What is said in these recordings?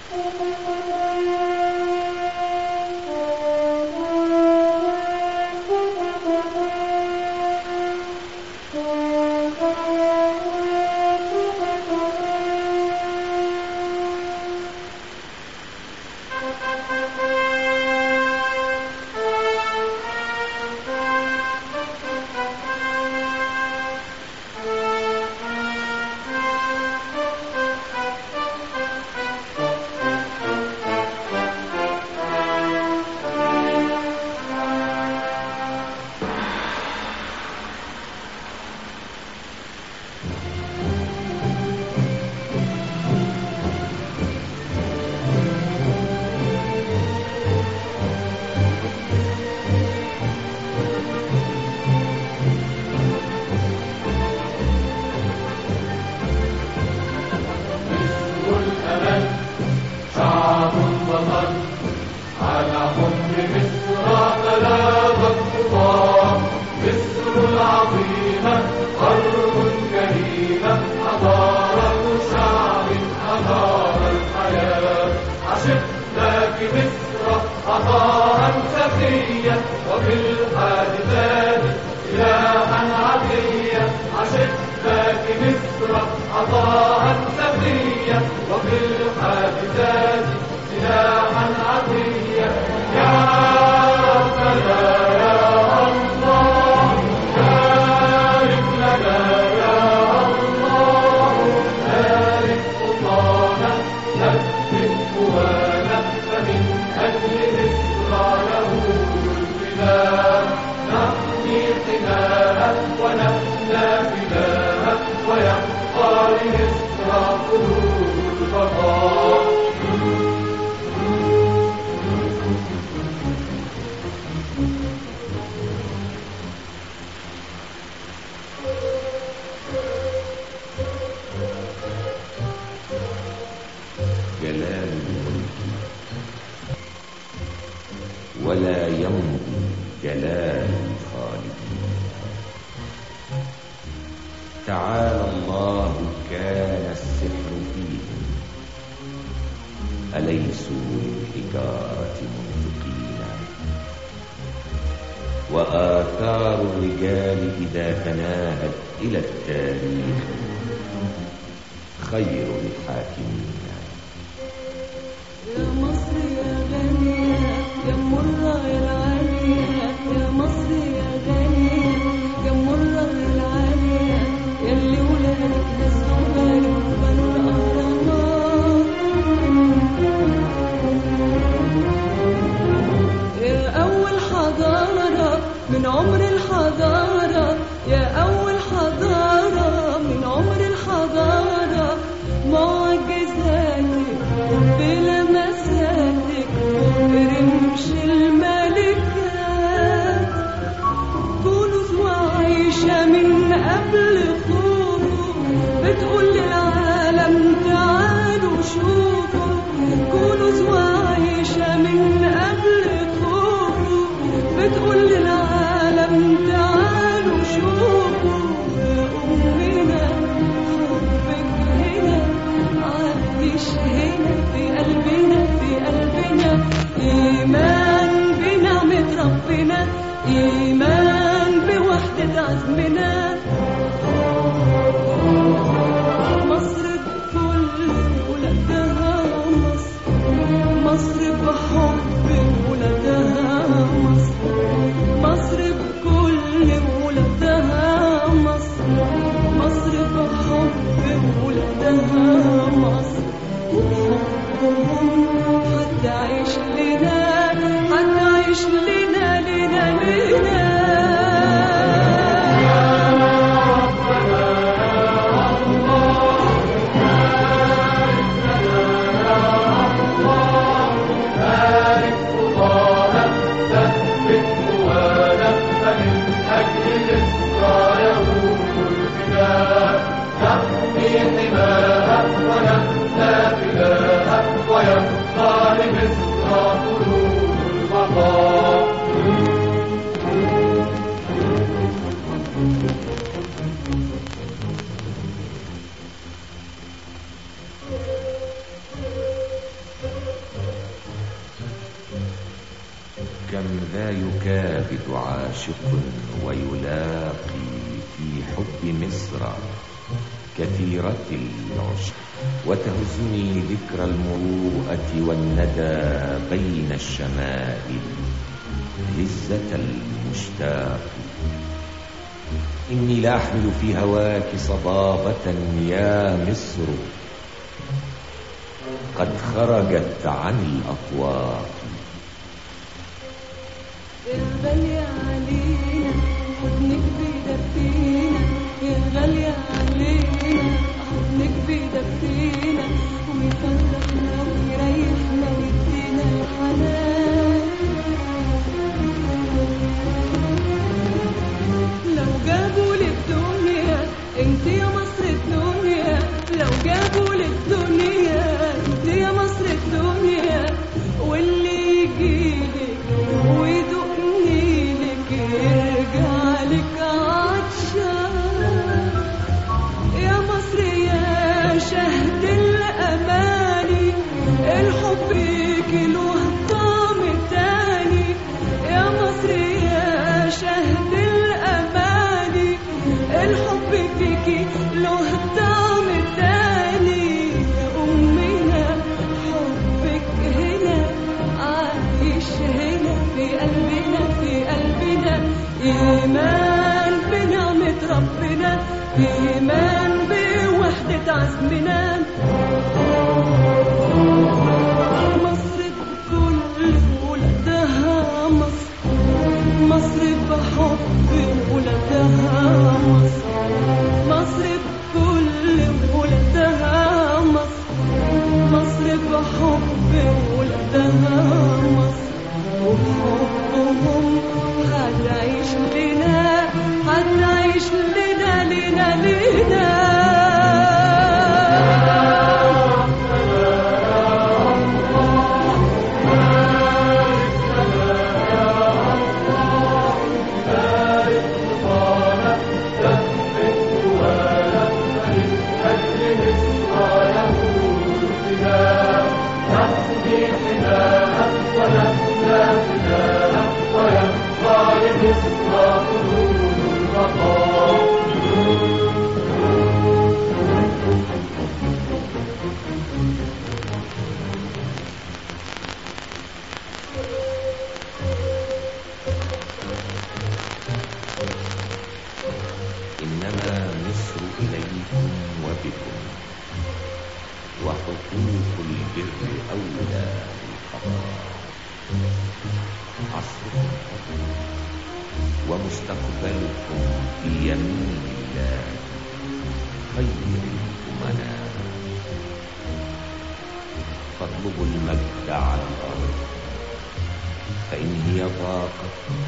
جلال ملكي ولا يمضي جلال خالقي تعالى الله كان السحر فيهم أليسوا للحجارة منطقين وآثار الرجال إذا تناهت إلى التاريخ خير الحاكمين يا مصر يا غالية يا مرة العالية يا مصر يا غالية يا مرة العالية يلي ولادك نسوا بالك بنوا الأهرامات يا أول حضارة من عمر الحضارة يا أول حضارة من عمر الحضارة معجزاتك بلمساتك برمش الملكات كنوز وعيشة من قبل خوفه بتقول للعالم تعالوا شوفوا كنوز وعيشة من قبل خوفه بتقول للعالم تعالوا شوفوا أمنا حبك هنا عايش هنا في قلبنا في قلبنا إيمان بنعمة ربنا إيمان بوحدة عزمنا مصر بكل ولادها مصر مصر بحب ولادها مصر مصر بكل ولادها مصر مصر بحب ولادها مصر وبحبهم هتعيش لنا هتعيش لنا لنا لنا ويبقى لمصر طول البقاء كم لا يكابد عاشق ويلاقي في حب مصر كثيرة العشق وتهزني ذكرى المروءة والندى بين الشمائل هزة المشتاق إني لأحمل في هواك صبابة يا مصر قد خرجت عن الأطواق يا غالية علينا حضنك بيدفينا يا غالية علينا حضنك بيدفينا ويفرحنا ويريحنا ويدينا الحنان لو جابوا للدنيا انت يا مصر الدنيا لو جابوا للدنيا انت يا مصر الدنيا واللي يجيلك ويدقني لك يرجع لك عطشان يا مصر يا شهد الأماني الحب يجي له طعم تاني يا مصر يا شهد الأماني الحب فيكي له طعم تاني يا أمنا حبك هنا عايش هنا في قلبنا في قلبنا إيمان بنعمة ربنا إيمان بوحدة عزمنا مصر بكل ولادها مصر مصر بحب ولادها مصر مصر بكل ولادها مصر مصر بحب ولادها مصر وبحبهم هتعيش لنا هتعيش لنا لنا لنا إنما مصر إليكم وبكم وحقوق البر أولى بالقضاء عصركم ومستقبلكم في يمين الله خير الأمناء فاطلبوا المجد على الأرض فإن هي ضاقت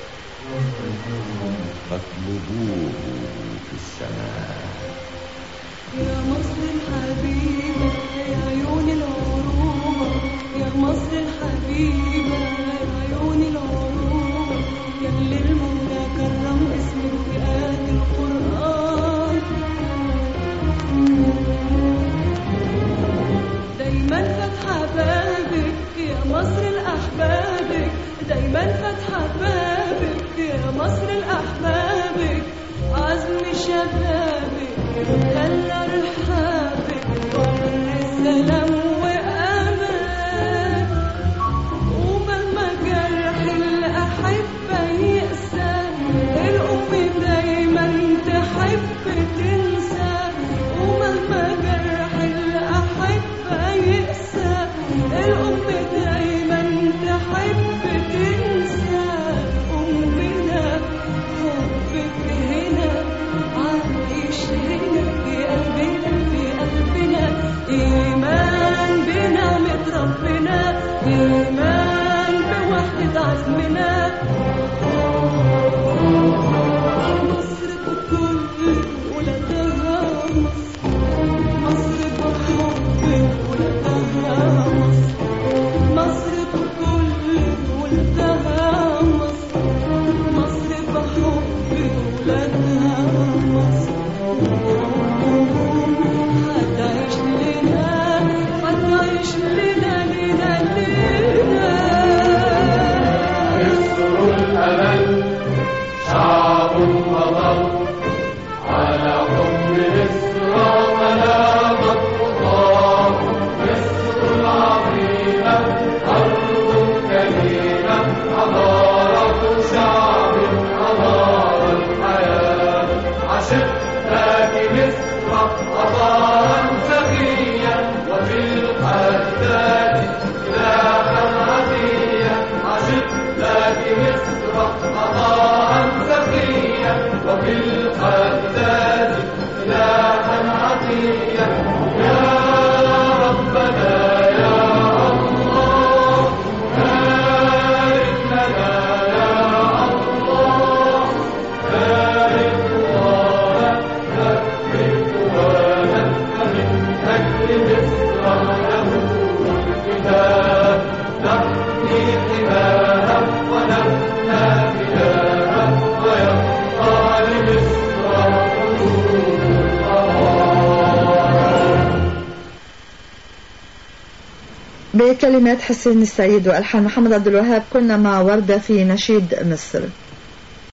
فاطلبوه في السماء يا مصر الحبيبة يا عيون العروبة يا مصر الحبيبة يا عيون العروبة يا اللي المولى كرم اسمك بآيات القرآن دايما فاتحة بابك يا مصر الأحبابك دايما فاتحة بابك يا مصر الأحبابك عزم شبابك خلى رحابك بر السلام وأمان ومهما جرح الأحبة يقسى الأم دايما تحب تنسى ومهما جرح الأحبة يقسى الأم دايما تحب تنسى أمنا حبك هنا عايش هنا في قلبنا في قلبنا إيمان بنعمة ربنا إيمان بوحدة عزمنا مصر بكل ولادها مصر مصر بحب ولادها مصر مصر بكل ولادها مصر مصر بحب ولادها مصر هتعيش لنا هتعيش لنا لنا لنا بكلمات حسين السيد والحان محمد عبد الوهاب كنا مع ورده في نشيد مصر